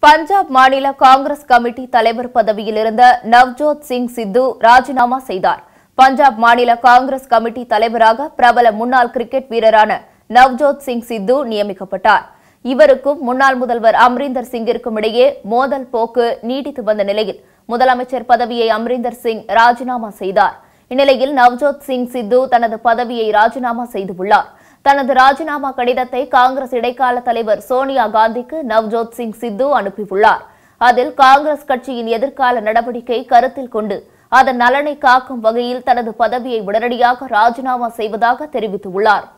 பஞ்சாப் மாநில காங்கிரஸ் கமிட்டி தலைவர் பதவியில் இருந்த நவ்ஜோத் சிங் சித்து ராஜினாமா செய்தார் பஞ்சாப் மாநில காங்கிரஸ் கமிட்டி தலைவராக பிரபல முன்னாள் கிரிக்கெட் வீரரான நவ்ஜோத் சிங் சித்து நியமிக்கப்பட்டார் இவருக்கும் முன்னாள் முதல்வர் அம்ரீந்தர் சிங்கிற்கும் இடையே மோதல் போக்கு நீடித்து வந்த நிலையில் முதலமைச்சர் பதவியை அம்ரீந்தர் சிங் ராஜினாமா செய்தார் இந்நிலையில் நவ்ஜோத் சிங் சித்து தனது பதவியை ராஜினாமா செய்துள்ளார் தனது ராஜினாமா கடிதத்தை காங்கிரஸ் இடைக்கால தலைவர் சோனியா காந்திக்கு நவ்ஜோத் சிங் சித்து அனுப்பியுள்ளார் அதில் காங்கிரஸ் கட்சியின் எதிர்கால நடவடிக்கை கருத்தில் கொண்டு அதன் நலனை காக்கும் வகையில் தனது பதவியை உடனடியாக ராஜினாமா செய்வதாக தெரிவித்துள்ளார்